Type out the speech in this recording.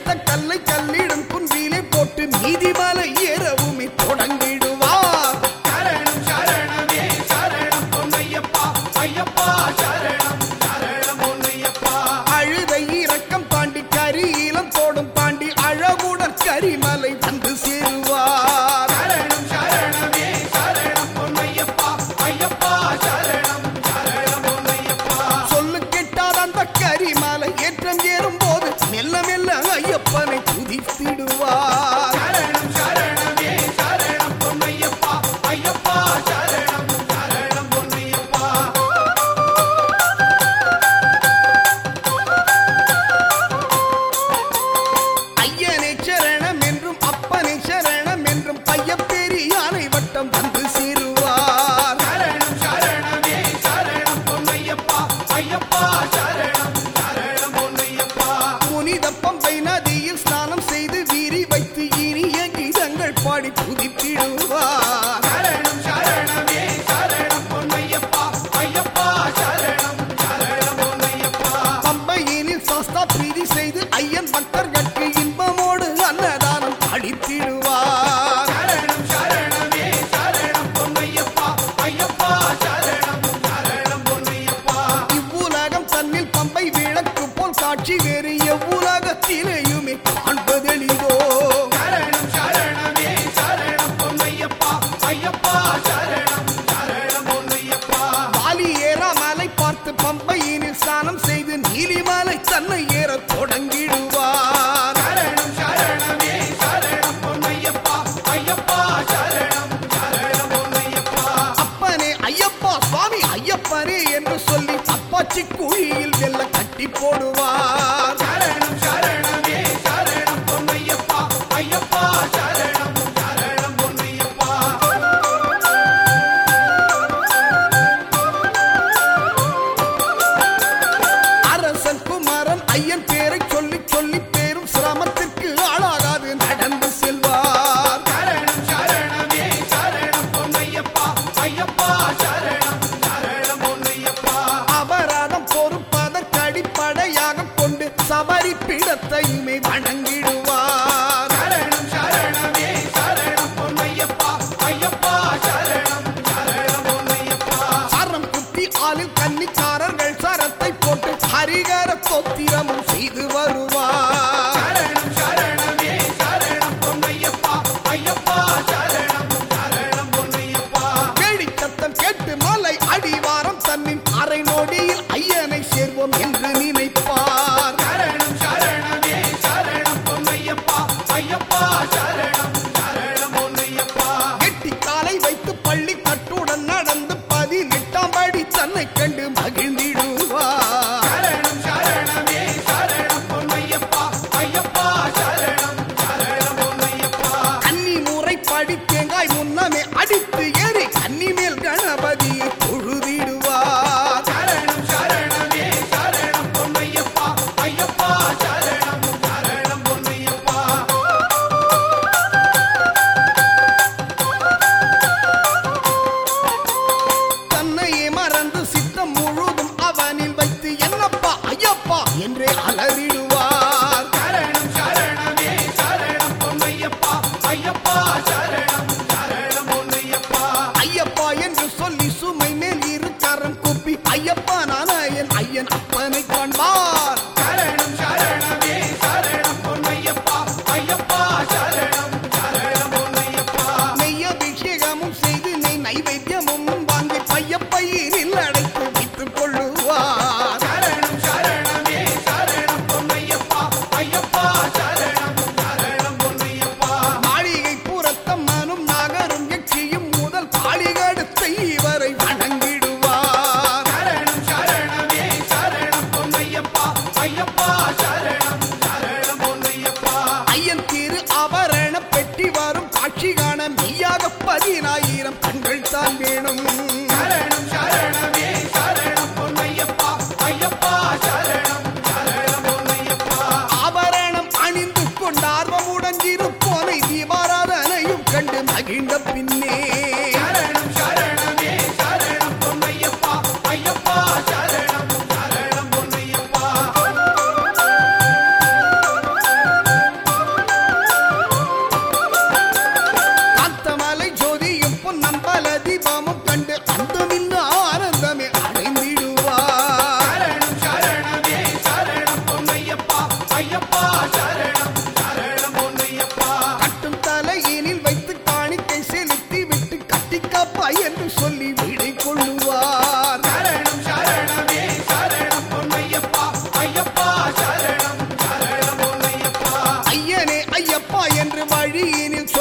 எடுத்த கல்லை கல்லிடும் குன்றிலே போட்டு நீதிமலை ஏறவுமே தொடங்கிடுவார் சரணம் சரணமே சரணம் பொன்னையப்பா ஐயப்பா சரணம் சரணம் பொன்னையப்பா அழுதை இரக்கம் தாண்டி கரியிலம் தோடும் தாண்டி அழகுடன் கரிமலை வந்து சேருவார் சரணம் சரணமே சரணம் பொன்னையப்பா ஐயப்பா சரணம் சரணம் பொன்னையப்பா சொல்லு கேட்டால் அந்த கரிமலை ஏற்றம் ஏறும் போது மெல்ல மெல்ல ஐயப்பனை துதித்திடுவார் சரணம் சரணமே சரணம் பொன்னையப்பா ஐயப்பா சரணம் சரணம் பொன்னையப்பா ஐயனை சரணம் என்றும் அப்பனை சரணம் என்றும் பையப்பெரியானை வட்டம் வந்து சேருவார் சரணம் சரணமே சரணம் பொன்னையப்பா ஐயப்பா சரணம் சரணம் பொன்னையப்பா புனித பம்பை நதியில் ஸ்நானம் செய்து வீரி வைத்து இனிய கீதங்கள் பாடி துதித்திடுவார் சரணம் சரணமே சரணம் பொன்னையப்பா ஐயப்பா சரணம் சரணம் பொன்னையப்பா பம்பையினில் சாஸ்தா பிரீதி செய்து ஐயன் பக்தர்களுக்கு இன்பமோடு அன்னதானம் அளித்திடுவார் சரணம் சரணமே சரணம் பொன்னையப்பா ஐயப்பா சரணம் சரணம் பொன்னையப்பா இவ்வுலகம் தன்னில் பம்பை விளக்கு போல் காட்சி வேறு எவ்வுலகத்திலேயுமே காண்பதெளிதோ சரணம் சரணமே சரணம் பொன்னையப்பா ஐயப்பா சரணம் சரணம் பொன்னையப்பா வாலி ஏற மலை பார்த்து பம்பையினில் ஸ்நானம் செய்து நீலிமலை தன்னை ஏற தொடங்கிடுவார் சரணம் சரணமே சரணம் பொன்னையப்பா ஐயப்பா சரணம் சரணம் பொன்னையப்பா அப்பனே ஐயப்பா சுவாமி ஐயப்பனே என்று சொல்லி அப்பாச்சி குழியில் வெல்ல கட்டி போடுவார் சரணம் சரணமே சரணம் பொன்னையப்பா ஐயப்பா சரணம் சரணம் பொன்னையப்பா அரசன் குமரன் ஐயன் பேரை சொல்லி சொல்லி பேரும் சிரமத்திற்கு ஆளாகாது நடந்து செல்வார் சரணம் சரணமே சரணம் பொன்னையப்பா ஐயப்பா சரணம் சரணம் பொன்னையப்பா அபராதம் பொறுப்பதற்கு அடிப்படையாக கொண்டு சபரி பீடத்தையுமே வணங்கிடுவார் சரணம் சரணமே சரணம் பொன்னையப்பா ஐயப்பா சரணம் சரணம் பொன்னையப்பா சரம் குத்தி ஆளில் கன்னிக்காரர்கள் சரத்தை போட்டு ஹரிகர தோத்திரமும் செய்து வருவார் சரணம் சரணமே சரணம் பொன்னையப்பா ஐயப்பா சரணம் சரணம் பொன்னையப்பா கேளிச்சத்தம் கேட்டு மலை அடிவாரம் தன்னின் அரை நொடியில் ஐயனை சேர்வோம் என்று நினைப்பார் சரணம் சரணமே சரணம் பொன்னையப்பா ஐயப்பா சரணம் சரணம் பொன்னையப்பா எட்டி காலை வைத்து பள்ளி கட்டுடன் நடந்து பதினெட்டாம் படி தன்னை கண்டு மகிழ்ந்திடுவார் சரணம் சரணமே சரணம் பொன்னையப்பா ஐயப்பா சரணம் சரணம் பொன்னையப்பா கன்னி முறை படி தேங்காய் முன்னமே அடித்து ஏறி கன்னி மேல் கணபதியை தொழுதிடுவார் சரணம் சரணமே சரணம் பொன்னையப்பா ஐயப்பா சரணம் சரணம் பொன்னையப்பா தன்னையே மறந்து சித்தம் முழுதும் அவனில் வைத்து என்னப்பா ஐயப்பா என்றே அலறிடுவார் சரணம் சரணமே சரணம் பொன்னையப்பா ஐயப்பா சரணம் சரணம் பொன்னையப்பா ஐயப்பா என்று சொல்லி சுமை மேல் இரு கரம் குப்பி ஐயப்பா நாராயண் ஐயன் அப்பனை காண்பார் சரணம் சரணமே சரணம் பொன்னையப்பா ஐயப்பா சரணம் சரணம் பொன்னையப்பா நெய் அபிஷேகமும் செய்து நெய் நைவேத்தியமும் வாங்கி பையப்பையில் அடைத்து வைத்துக் கொள்ளுவார் சரணம் சரணமே சரணம் பொன்னையப்பா என்று வழியினில்